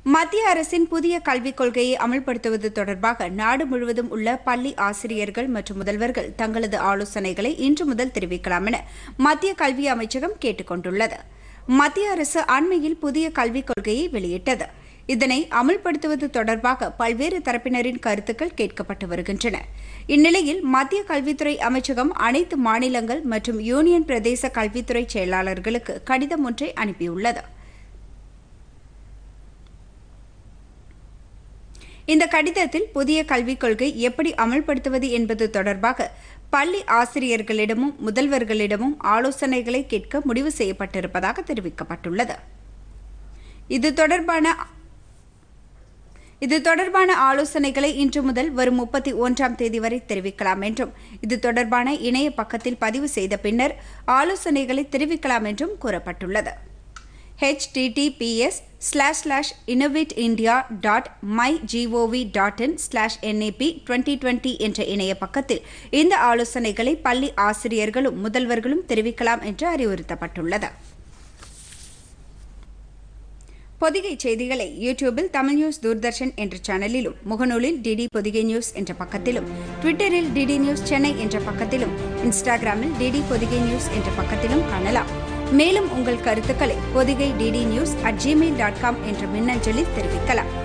மத்திய அரசின் புதிய கல்விக் கொள்கையை அமல்படுத்துவது தொடர்பாக நாடு முழுவதும் உள்ள பள்ளி ஆசிரியர்கள் மற்றும் முதல்வர்கள் தங்களது ஆலோசனைகளை இன்று முதல் தெரிவிக்கலாம் என மத்திய கல்வி அமைச்சகம் கேட்டுக் கொண்டுள்ளது மத்திய அரசு அண்மையில் புதிய கல்விக் கொள்கையை வெளியிட்டது இதனை அமல்படுத்துவது தொடர்பாக பல்வேறு தரப்பினரின் கருத்துக்கள் கேட்கப்பட்டு வருகின்றன இந்நிலையில் மத்திய கல்வித்துறை அமைச்சகம் அனைத்து மாநிலங்கள் மற்றும் யூனியன் பிரதேச கல்வித்துறை செயலாளர்களுக்கு கடிதம் ஒன்றை அனுப்பியுள்ளது இந்த கடிதத்தில் புதிய கல்விக் கொள்கை எப்படி அமல்படுத்துவது என்பது தொடர்பாக பள்ளி ஆசிரியர்களிடமும் முதல்வர்களிடமும் ஆலோசனைகளை கேட்க முடிவு செய்யப்பட்டிருப்பதாக தெரிவிக்கப்பட்டுள்ளது இது தொடர்பான இது தொடர்பான ஆலோசனைகளை இன்று முதல் வரும் முப்பத்தி ஒன்றாம் தேதி வரை தெரிவிக்கலாம் என்றும் இது தொடர்பான இணைய பக்கத்தில் பதிவு செய்த பின்னர் ஆலோசனைகளை தெரிவிக்கலாம் என்றும் கூறப்பட்டுள்ளது https slash slash innovate India dot my G O V dot in slash NAP twenty twenty என்ற இணைய பக்கத்தில் இந்த ஆலோசனைகளை பள்ளி ஆசிரியர்களும் முதல்வர்களும் தெரிவிக்கலாம் என்று அறிவுறுத்தப்பட்டுள்ளது பொதிகை செய்திகளை யூடியூபில் தமிழ் நியூஸ் தூர்தர்ஷன் என்ற சேனலிலும் முகநூலில் டிடி பொதிகை நியூஸ் என்ற பக்கத்திலும் ட்விட்டரில் டிடி நியூஸ் சென்னை என்ற பக்கத்திலும் இன்ஸ்டாகிராமில் டிடி பொதிகை நியூஸ் என்ற பக்கத்திலும் காணலாம் மேலும் உங்கள் கருத்துக்களை Podhigai DD news at Gmail dot com என்ற மின்னஞ்சலில் தெரிவிக்கலாம்